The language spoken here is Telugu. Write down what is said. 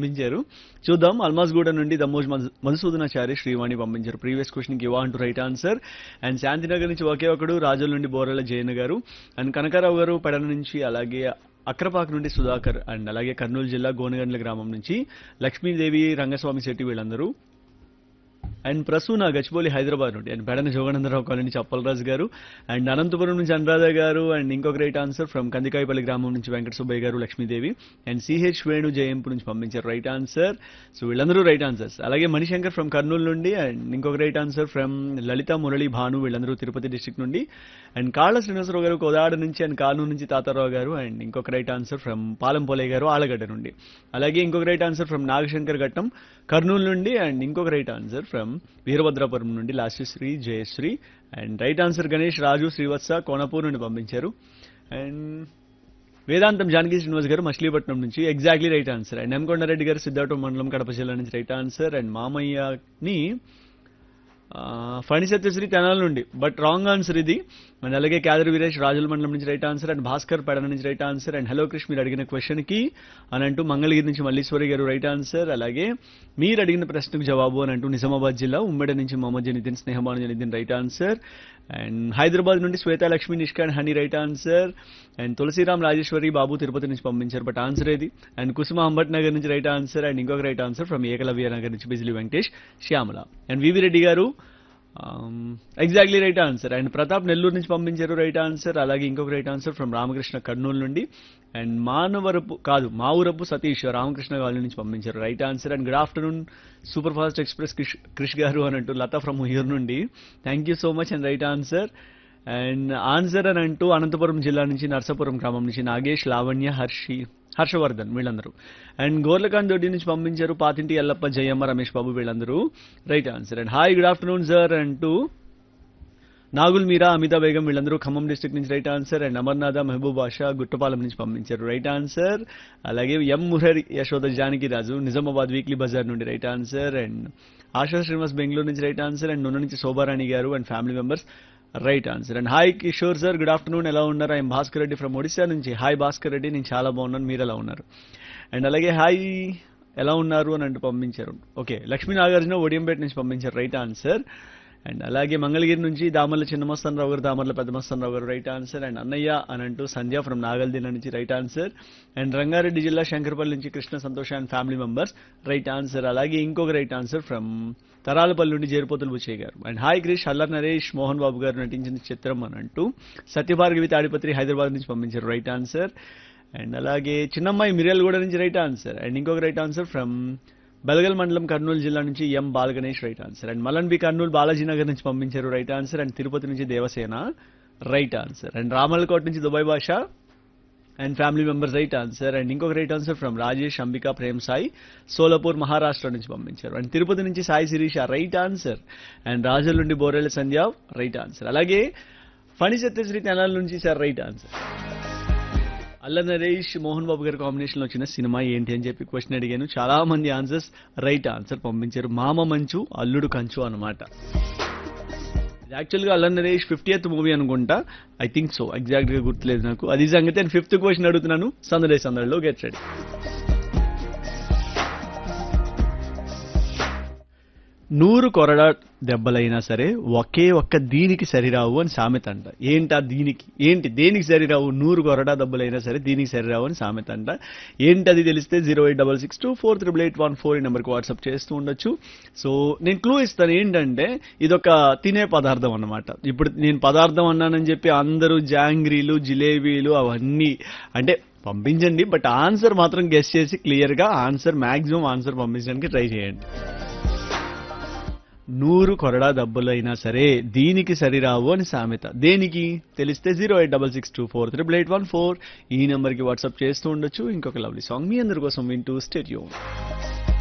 పంపించారు చూద్దాం అల్మాస్గూడ నుండి దమ్మోజ్ మధు- మధుసూదనాచారి శ్రీవాణి పంపించారు ప్రీవియస్ క్వశ్చన్ కి అంటూ రైట్ ఆన్సర్ అండ్ శాంతినగర్ నుంచి ఒకే ఒకడు రాజుల నుండి బోరల జయన్ గారు అండ్ కనకారావు గారు పెడన నుంచి అలాగే అక్రపాక్ నుండి సుధాకర్ అండ్ అలాగే కర్నూలు జిల్లా గోనగండ్ల గ్రామం నుంచి లక్ష్మీదేవి రంగస్వామి శెట్టి వీళ్ళందరూ అండ్ ప్రసూన గచ్చిబౌలి హైదరాబాద్ నుండి అండ్ పెడన జోగనందరావు కాలనీ చప్పలరాజు గారు అండ్ అనంతపురం నుంచి అనురాధ గారు అండ్ ఇంకొక రైట్ ఆన్సర్ ఫ్రమ్ కందికాయపల్లి గ్రామం నుంచి వెంకట సుబ్బయ్య గారు లక్ష్మీదేవి అండ్ సిహెచ్ వేణు జయంపు నుంచి పంపించారు రైట్ ఆన్సర్ సో వీళ్ళందరూ రైట్ ఆన్సర్స్ అలాగే మణిశంకర్ ఫ్రమ్ కర్నూలు నుండి అండ్ ఇంకొక right answer from Lalitha Murali Bhanu వీళ్ళందరూ తిరుపతి డిస్ట్రిక్ట్ నుండి అండ్ కాళ్ళ శ్రీనివాసరావు గారు కోదాడ నుంచి అండ్ కానూరు నుంచి తాతారావు గారు అండ్ ఇంకొక రైట్ ఆన్సర్ ఫ్రమ్ పాలంపోలే గారు ఆలగడ్డ నుండి అలాగే ఇంకొక రైట్ ఆన్సర్ ఫ్రమ్ నాగశంకర్ ఘట్టం కర్నూలు నుండి అండ్ ఇంకొక రైట్ ఆన్సర్ ఫ్రమ్ వీరభద్రాపురం నుండి Lasyasri Jayasri and right answer Ganesh Raju Srivatsa Konapur నుండి పంపించారు అండ్ వేదాంతం జానకి శ్రీనివాస్ గారు మచిలీపట్నం నుంచి exactly right answer and M Kondareddy గారు సిద్ధార్థ మండలం కడప జిల్లా నుంచి రైట్ ఆన్సర్ అండ్ మామయ్యని ఆ, ఫణి సత్యశ్రీ తెనాల నుండి బట్ రాంగ్ ఆన్సర్ ఇది అండ్ అలాగే క్యాదర్ వీరేష్ రాజుల మండలం నుంచి right answer and Bhaskar Pedana నుంచి right answer and hello Krishna మీరు అడిగిన క్వశ్చన్ కి అని అంటూ మంగళగిరి నుంచి మల్లీశ్వరి గారు రైట్ ఆన్సర్ అలాగే మీరు అడిగిన ప్రశ్నకు జవాబు అని అంటూ నిజామాబాద్ జిల్లా ఉమ్మడి నుంచి మొహమ్మద్ జనిదిన్ స్నేహమాన్ Janidin right answer and Hyderabad నుండి శ్వేత లక్ష్మి నిష్కాన్ హనీ right answer and Tulasiram Rajeshwari Babu Tirupati నుంచి పంపించారు బట్ ఆన్సర్ ఏది అండ్ కుసుమ అంబట్ నగర్ నుంచి రైట్ ఆన్సర్ అండ్ ఇంకొక right answer from Ekalavya Nagar నుంచి Bijili Venkatesh Shyamala and VV Reddy garu exactly right answer and Pratap Nellore నుంచి పంపించారు రైట్ ఆన్సర్ అలాగే ఇంకొక right answer from Ramakrishna Kurnool నుండి అండ్ మానవరపు కాదు మావురపు సతీష్ రామకృష్ణ కాలనీ నుంచి పంపించారు right answer and good afternoon super fast express Krish Krish garu అని అంటూ లతా ఫ్రమ్ ఉయ్యూరు నుండి thank you so much and right answer and answer అని అంటూ అనంతపురం జిల్లా నుంచి నర్సాపురం గ్రామం నుంచి నాగేష్ లావణ్య హర్షి హర్షవర్ధన్ వీళ్ళందరూ అండ్ గోర్లకాంత్ దొడ్డి నుంచి పంపించారు పాతింటి ఎల్లప్ప జయమ్మ రమేష్ బాబు వీళ్ళందరూ right answer and hi good afternoon sir అంటూ నాగుల్ మీరా అమితా బేగం వీళ్ళందరూ ఖమ్మం డిస్ట్రిక్ట్ నుంచి right answer and Amarnath Mahaboob Basha Guttapalem నుంచి పంపించారు రైట్ ఆన్సర్ అలాగే ఎం మురహరి యశోద జానకి రాజు నిజామాబాద్ వీక్లీ బజార్ నుండి right answer and Asha Srinivas Bengaluru నుంచి రైట్ ఆన్సర్ అండ్ నూనె నుంచి Shobharani garu and family members right answer and hi Kishore sir good afternoon ఎలా ఉన్నారు ఐఎమ్ భాస్కర్ రెడ్డి ఫ్రమ్ ఒడిశా నుంచి హాయ్ భాస్కర్ రెడ్డి నేను చాలా బాగున్నాను మీరు ఎలా ఉన్నారు అండ్ అలాగే హాయ్ ఎలా ఉన్నారు అని అంటూ పంపించారు ఓకే లక్ష్మీ నాగార్జున ఒడియంపేట నుంచి పంపించారు రైట్ ఆన్సర్ అండ్ అలాగే మంగళగిరి నుంచి దామర్ల చిన్నమస్తానరావు గారు దామర్ల పెద్దమస్తానరావు గారు రైట్ ఆన్సర్ అండ్ అన్నయ్య అని అంటూ సంధ్య ఫ్రమ్ నాగల్దిన నుంచి రైట్ ఆన్సర్ అండ్ రంగారెడ్డి జిల్లా శంకరపల్లి నుంచి Krishna Santosh and family members right answer అలాగే ఇంకొక రైట్ ఆన్సర్ ఫ్రమ్ తరాలపల్లి నుండి జేరుపోతులు బుచ్చయ్య గారు అండ్ హాయ్ క్రిష్ అల్లర్ నరేష్ మోహన్ బాబు గారు నటించిన చిత్రం అని అంటూ సత్యభార్గవి తాడిపత్రి హైదరాబాద్ నుంచి పంపించారు రైట్ ఆన్సర్ అండ్ అలాగే చిన్నమ్మాయి మిర్యాలగూడ నుంచి రైట్ ఆన్సర్ అండ్ ఇంకొక రైట్ ఆన్సర్ ఫ్రమ్ బెలగల్ మండలం కర్నూలు జిల్లా నుంచి M Balaganesh right answer and మలన్ బి కర్నూలు బాలాజీ నగర్ నుంచి పంపించారు రైట్ ఆన్సర్ అండ్ తిరుపతి నుంచి Devasena right answer and Ramalakot నుంచి Dubai Basha and family members right answer and ఇంకొక right answer from Rajesh Ambika Prem Sai Solapur Maharashtra నుంచి పంపించారు అండ్ తిరుపతి నుంచి Sai Sirisha right answer and Rajula నుండి బోరెల సంధ్య రైట్ ఆన్సర్ అలాగే ఫణి సత్యశ్రీ తెనాల నుంచి సార్ రైట్ ఆన్సర్ అల్ల నరేష్ మోహన్ బాబు గారి కాంబినేషన్ లో వచ్చిన సినిమా ఏంటి అని చెప్పి క్వశ్చన్ అడిగాను చాలా మంది ఆన్సర్స్ రైట్ ఆన్సర్ పంపించారు మామ మంచు అల్లుడు కంచు అనమాట యాక్చువల్ గా అల్ల నరేష్ ఫిఫ్టీయత్ మూవీ అనుకుంటా ఐ థింక్ సో ఎగ్జాక్ట్ గా గుర్తులేదు నాకు అది సంగతి నేను ఫిఫ్త్ క్వశ్చన్ అడుగుతున్నాను సందడే సందడిలో గెట్ రెడీ నూరు కొరడా దెబ్బలైనా సరే ఒకే ఒక్క దీనికి సరిరావు అని సామెత అంట ఏంటా దీనికి ఏంటి దేనికి సరిరావు నూరు కొరడా దెబ్బలైనా సరే దీనికి సరిరావు అని సామెత అంట ఏంటది తెలిస్తే zero eight double six two four triple eight one four ఈ నెంబర్కి వాట్సాప్ చేస్తూ ఉండొచ్చు సో నేను క్లూ ఇస్తాను ఏంటంటే ఇదొక తినే పదార్థం అన్నమాట ఇప్పుడు నేను పదార్థం అన్నానని చెప్పి అందరూ జాంగ్రీలు జిలేబీలు అవన్నీ అంటే పంపించండి బట్ ఆన్సర్ మాత్రం గెస్ట్ చేసి క్లియర్గా ఆన్సర్ మాక్సిమం ఆన్సర్ పంపించడానికి ట్రై చేయండి నూరు కొరడా దబ్బులైనా సరే దీనికి సరిరావు అని సామెత దేనికి తెలిస్తే zero eight double six two four triple eight one four ఈ నెంబర్కి వాట్సాప్ చేస్తూ ఉండొచ్చు ఇంకొక లవ్లీ సాంగ్ మీ అందరి కోసం వింటూ స్టేడియో